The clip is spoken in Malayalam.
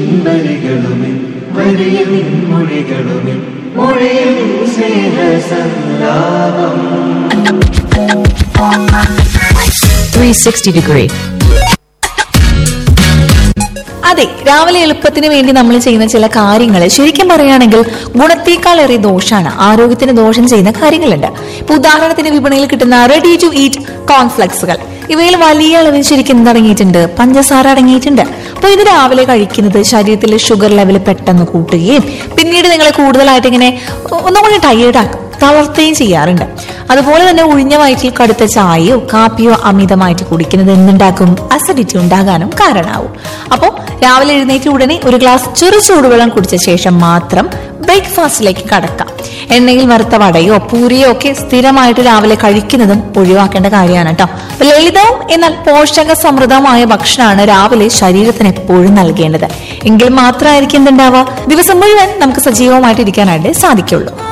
വരികളുമേ വരിയിൽ നിൻമൊഴികളുമേ മൊഴിയിൽ നിൻ സ്നേഹസല്ലാപം 360 degree. അതെ രാവിലെ എളുപ്പത്തിന് വേണ്ടി നമ്മൾ ചെയ്യുന്ന ചില കാര്യങ്ങൾ ശരിക്കും പറയുകയാണെങ്കിൽ ഗുണത്തേക്കാളേറെ ദോഷമാണ് ആരോഗ്യത്തിന് ദോഷം ചെയ്യുന്ന കാര്യങ്ങളുണ്ട് ഇപ്പൊ ഉദാഹരണത്തിന് വിപണിയിൽ കിട്ടുന്ന റെഡി ടു ഈറ്റ് കോൺഫ്ലെക്സുകൾ ഇവയിൽ വലിയ അളവിൽ ശരിക്കും എന്തടങ്ങിയിട്ടുണ്ട് പഞ്ചസാര അടങ്ങിയിട്ടുണ്ട് അപ്പൊ ഇത് രാവിലെ കഴിക്കുന്നത് ശരീരത്തിലെ ഷുഗർ ലെവൽ പെട്ടെന്ന് കൂട്ടുകയും പിന്നീട് നിങ്ങളെ കൂടുതലായിട്ട് ഇങ്ങനെ ഒന്നും കൂടി ടയേർഡാക്കും തളർത്തുകയും ചെയ്യാറുണ്ട് അതുപോലെ തന്നെ ഒഴിഞ്ഞ വയറ്റിൽ കടുത്ത ചായയോ കാപ്പിയോ അമിതമായിട്ട് കുടിക്കുന്നത് എന്തുണ്ടാക്കും അസിഡിറ്റി ഉണ്ടാകാനും കാരണമാവും അപ്പോൾ രാവിലെ എഴുന്നേറ്റ് ഉടനെ ഒരു ഗ്ലാസ് ചെറു ചൂടുവെള്ളം കുടിച്ച ശേഷം മാത്രം ബ്രേക്ക്ഫാസ്റ്റിലേക്ക് കടക്കാം എണ്ണയിൽ വറുത്ത വടയോ പൂരിയോ ഒക്കെ സ്ഥിരമായിട്ട് രാവിലെ കഴിക്കുന്നതും ഒഴിവാക്കേണ്ട കാര്യമാണ് കേട്ടോ അപ്പൊ ലളിതവും എന്നാൽ പോഷക സമൃദ്ധമായ ഭക്ഷണമാണ് രാവിലെ ശരീരത്തിന് എപ്പോഴും നൽകേണ്ടത് എങ്കിൽ മാത്രമായിരിക്കും എന്തുണ്ടാവുക ദിവസം മുഴുവൻ നമുക്ക് സജീവമായിട്ട് ഇരിക്കാനായിട്ട് സാധിക്കുള്ളൂ